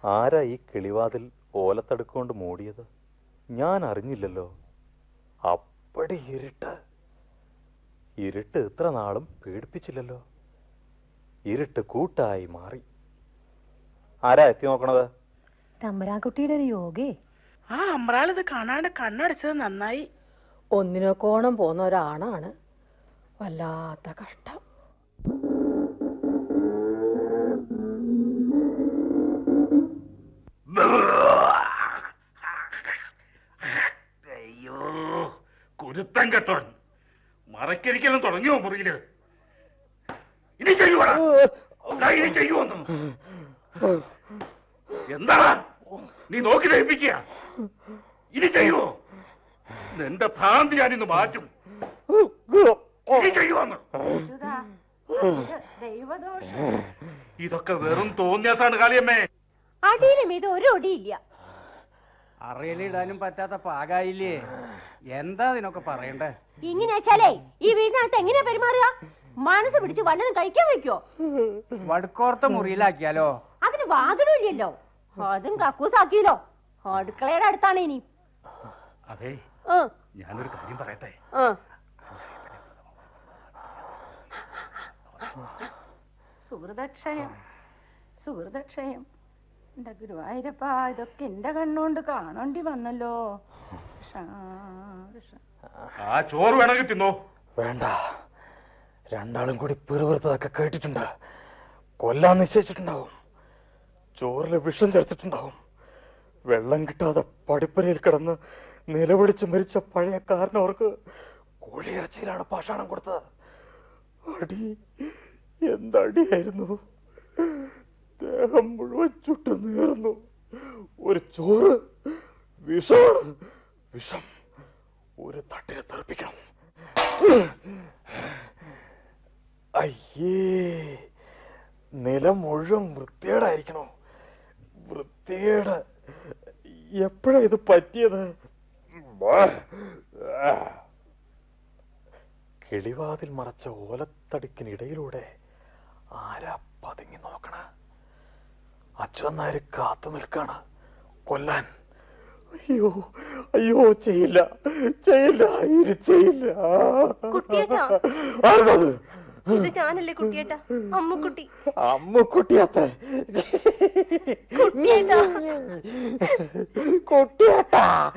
ആരാ ഈ കിളിവാതിൽ ഓലത്തടുക്കൊണ്ട് മൂടിയത് ഞാൻ അറിഞ്ഞില്ലല്ലോ അപ്പടി ഇരുട്ട് ഇരുട്ട് ഇത്ര നാളും പേടിപ്പിച്ചില്ലല്ലോ ഇരുട്ട് കൂട്ടായി മാറി ആരാ എത്തി നോക്കണത് തമ്പരാൻകുട്ടിയുടെ ഒരു യോഗേ ആ അമ്രാളിത് കാണാണ്ട് കണ്ണടച്ചത് നന്നായി ഒന്നിനൊക്കോണം പോന്ന ഒരാണാണ് വല്ലാത്ത കഷ്ടം അയ്യോ കുരുത്തം കെട്ടോൻ മറക്കരിക്കലും തുടങ്ങിയോ മുറിയില് ഇനി ചെയ്യുവാടാ ദാ ഇനി ചെയ്യുവോന്ന് എന്താടാ നീ നോക്കി ദഹിപ്പിക്കുക ഇനി ചെയ്യുവോ നിന്റെ ഭ്രാന്തി ഞാൻ ഇന്ന് മാറ്റും ഇനി ചെയ്യുവോന്ന് ഇതൊക്കെ വെറും തോന്നിയാസാണ് കാളിയമ്മേ അടിയിലും ഇത് ഒരു ഒടിയില്ല അറയിലിടാനും പറ്റാത്ത പാകായില്ലേ എന്താ ഇതിനൊക്കെ പറയണ്ടേ ഇങ്ങനെ വെച്ചാലേ ഈ വീടിനകത്ത് എങ്ങനെയാ പെരുമാറുക മനസ്സ് പിടിച്ച് വല്ലതും കഴിക്കാൻ വെക്കോ വടുക്കോർത്ത മുറിയിലാക്കിയാലോ അതിന് വാതിലും ഇല്ലല്ലോ അതും കക്കൂസാക്കിയല്ലോ അടുക്കളയുടെ അടുത്താണ് ഇനി അതെ ആ, ഞാനൊരു കാര്യം പറയട്ടെ ആ. സുഹൃതക്ഷയം സുഹൃതക്ഷയം എന്റെ ഗുരുവായൂരപ്പ ഇതൊക്കെ എന്റെ കണ്ണുകൊണ്ട് കാണേണ്ടി വന്നല്ലോ കൃഷ്ണ, കൃഷ്ണ. ആ ചോറ് വേണമെങ്കിൽ തിന്നോ വേണ്ട രണ്ടാളും കൂടി പിറുപിറുത്തതൊക്കെ കേട്ടിട്ടുണ്ട് കൊല്ലാൻ നിശ്ചയിച്ചിട്ടുണ്ടാവും ചോറിൽ വിഷം ചേർത്തിട്ടുണ്ടാവും വെള്ളം കിട്ടാതെ പടിപ്പരയിൽ കിടന്ന് നിലവിളിച്ച് മരിച്ച പഴയ കാരനവർക്ക് കോഴിയിറച്ചിയിലാണ് പാഷാണം കൊടുത്തത് അടി എന്തടിയായിരുന്നു ദേഹം മുഴുവൻ ചുട്ടു നേർന്നു ഒരു ചോറ് വിഷമാണ് വിഷം ഒരു തട്ടിനെ തെറിപ്പിക്കണം അയ്യേ നിലം മുഴുവൻ വൃത്തികേടായിരിക്കണോ വൃത്തികേട് എപ്പോഴാ ഇത് പറ്റിയത് കിളിവാതിൽ മറച്ച ഓലത്തടിക്കിനിടയിലൂടെ ആരാ പതുങ്ങി നോക്കണ അച്ഛനാര് കാത്തു നിൽക്കാണ് കൊല്ലാൻ അയ്യോ അയ്യോ ചെയ്യില്ല ചെയ്യില്ല ഇനി ചെയ്യില്ല കുട്ടിയേട്ടാ. ആരുടേത് ഇത് ഞാനല്ലേ കുട്ടിയേട്ടാ അമ്മുക്കുട്ടി അമ്മുക്കുട്ടി അത്ര കുട്ടിയേട്ടാ കുട്ടിയേട്ടാ